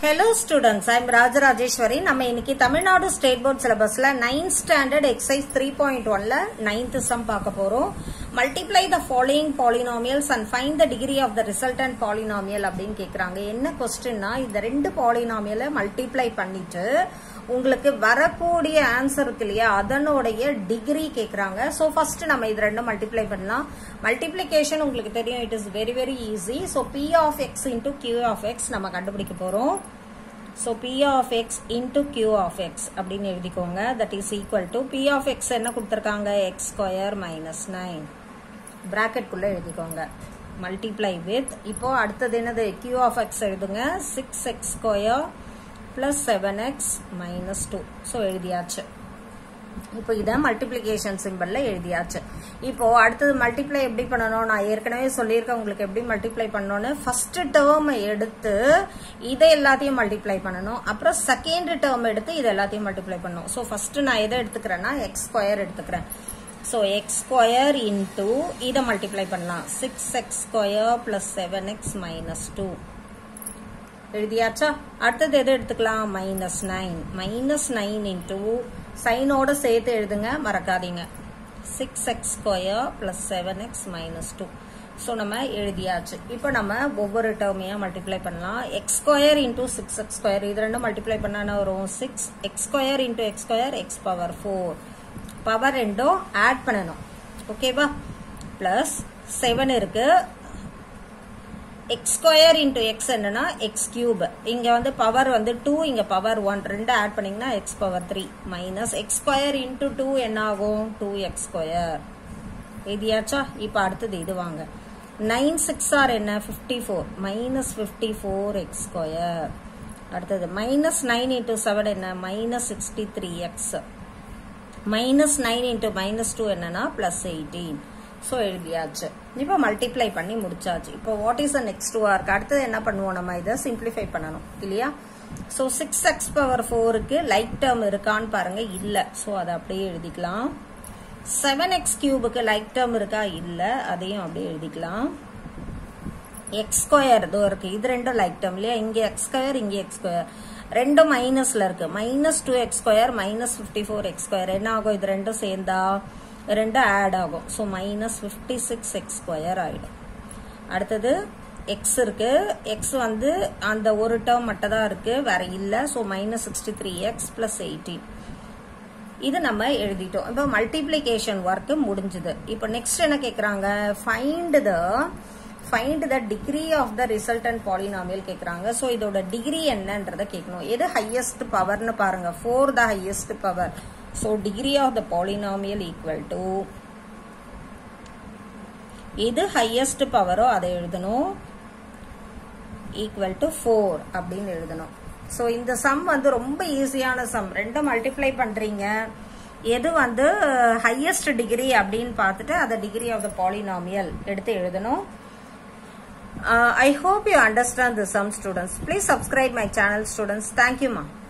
hello students I'm Rajarajeswari நம்ம இன்னைக்கு Tamil Nadu state board சிலபஸ்ல ninth standard exercise three point ஒன்ல நைன்த் சம் பார்க்க போறோம் multiply the following polynomials and find the degree of the resultant polynomial அப்படின்னு கேக்குறாங்க என்ன கொஸ்டின்னா இந்த ரெண்டு பாலினாமியலை மல்டிப்ளை பண்ணிட்டு உங்களுக்கு வரக்கூடிய ஆன்சர் இருக்கு இல்லையா அதனுடைய டிகிரி கேக்குறாங்க ஸோ ஃபர்ஸ்ட் நம்ம இது ரெண்டும் மல்டிப்ளை பண்ணலாம் மல்டிப்ளிகேஷன் உங்களுக்கு தெரியும் it is very very easy so P of X into Q of X நம்ம கண்டுபிடிக்க போறோம் so P of X into Q of X அப்படின்னு எழுதிக்கோங்க that is equal to P of X என்ன கொடுத்துருக்காங்க எக்ஸ் ஸ்கொயர் மைனஸ் நைன் ப்ராக்கெட்குள்ள எழுதிக்கோங்க multiply with இப்போ அடுத்தது என்னது கியூ ஆஃப் எக்ஸ் எழுதுங்க six X square plus seven X minus two so எழுதியாச்சு இப்போ இதை மல்டிப்ளிகேஷன் சிம்பிள்ல எழுதியாச்சு இப்போ அடுத்தது மல்டிப்ளை எப்படி பண்ணணும் நான் ஏற்கனவே சொல்லியிருக்கேன் உங்களுக்கு எப்படி மல்டிப்ளை பண்ணணும்னு ஃபர்ஸ்ட் டேர்ம் எடுத்து இதை எல்லாத்தையும் மல்டிப்ளை பண்ணணும் அப்புறம் செகண்ட் டேர்ம் எடுத்து இதை எல்லாத்தையும் மல்டிப்ளை பண்ணணும் ஸோ ஃபர்ஸ்ட் நான் எதை எடுத்துக்கிறேன்னா எக்ஸ் ஸ்கொயர் எடுத்துக்கிறேன் ஸோ எக்ஸ் ஸ்கொயர் இன்டூ இதை மல்டிப்ளை பண்ணலாம் six X square plus seven X minus two எழுதியாச்சா அடுத்தது எது எடுத்துக்கலாம் minus nine minus nine into சைனோட சேர்த்து எழுதுங்க மறக்காதீங்க six X square plus seven X minus two so நம்ம எழுதியாச்சு இப்போ நம்ம ஒவ்வொரு டேர்மையாக மல்டிப்ளை பண்ணலாம் X square into six X square இது ரெண்டும் மல்டிப்ளை பண்ணா வரும் six X square into X square X power four power ரெண்டும் ஆட் பண்ணணும் ஓகேவா பிளஸ் செவன் இருக்கு எக்ஸ் ஸ்கொயர் இன்டூ எக்ஸ் என்னன்னா எக்ஸ் கியூப் இங்க வந்து பவர் வந்து டூ இங்க பவர் ஒன் ரெண்டு ஆட் பண்ணீங்கன்னா X power three minus X square into two என்ன ஆகும் டூ எக்ஸ் ஸ்கொயர் எதியாச்சா இப்ப அடுத்தது இது வாங்க நைன் சிக்ஸ் ஆர் என்ன fifty four minus fifty four X square அடுத்தது மைனஸ் நைன் இன்டூ செவன் என்ன minus sixty three X minus nine into minus two என்னன்னா பிளஸ் எயிட்டீன் ஸோ எழுதியாச்சு இப்போ மல்டிப்ளை பண்ணி முடிச்சாச்சு இப்போ what is the next work அடுத்தது என்ன பண்ணுவோம் நம்ம இதை சிம்பிளிஃபை பண்ணணும் இல்லையா ஸோ சிக்ஸ் எக்ஸ் பவர் ஃபோருக்கு லைக் டேர்ம் இருக்கான்னு பாருங்க இல்லை ஸோ அதை அப்படியே எழுதிக்கலாம் செவன் எக்ஸ் கியூபுக்கு லைக் டேர்ம் இருக்கா இல்லை அதையும் அப்படியே எழுதிக்கலாம் எக்ஸ் ஸ்கொயர் இதோ இருக்கு இது ரெண்டும் லைக் டேர்ம் இல்லையா இங்க எக்ஸ் ஸ்கொயர் இங்க எக்ஸ் ஸ்கொயர் ரெண்டும் மைனஸ்ல இருக்கு minus two X square minus fifty four X square என்ன ஆகும் இது ரெண்டும் சேர்ந்தா ரெண்டு ஆட் ஆகும் so minus fifty six X square ஆகிடும் அடுத்தது எக்ஸ் இருக்கு எக்ஸ் வந்து அந்த ஒரு டேர்ம் மட்டும் தான் இருக்கு வேற இல்லை so minus sixty three X plus eighteen இது நம்ம எழுதிட்டோம் இப்போ மல்டிப்ளிகேஷன் ஒர்க் முடிஞ்சது இப்போ நெக்ஸ்ட் என்ன கேட்குறாங்க find the find the degree of the resultant polynomial கேட்குறாங்க ஸோ இதோட டிகிரி என்னன்றதை கேட்கணும் எது ஹையஸ்ட் பவர்னு பாருங்க four the highest power So degree of the polynomial equal to எது ஹையஸ்ட் பவரோ அதை எழுதணும் ஈக்குவல் டு ஃபோர் அப்படின்னு எழுதணும் ஸோ இந்த சம் வந்து ரொம்ப ஈஸியான சம் ரெண்டும் மல்டிப்ளை பண்றீங்க எது வந்து ஹையஸ்ட் டிகிரி அப்படின்னு பார்த்துட்டு அதை டிகிரி ஆஃப் த பாலினாமியல் எடுத்து எழுதணும் I hope you understand the sum students please subscribe my channel students thank you மா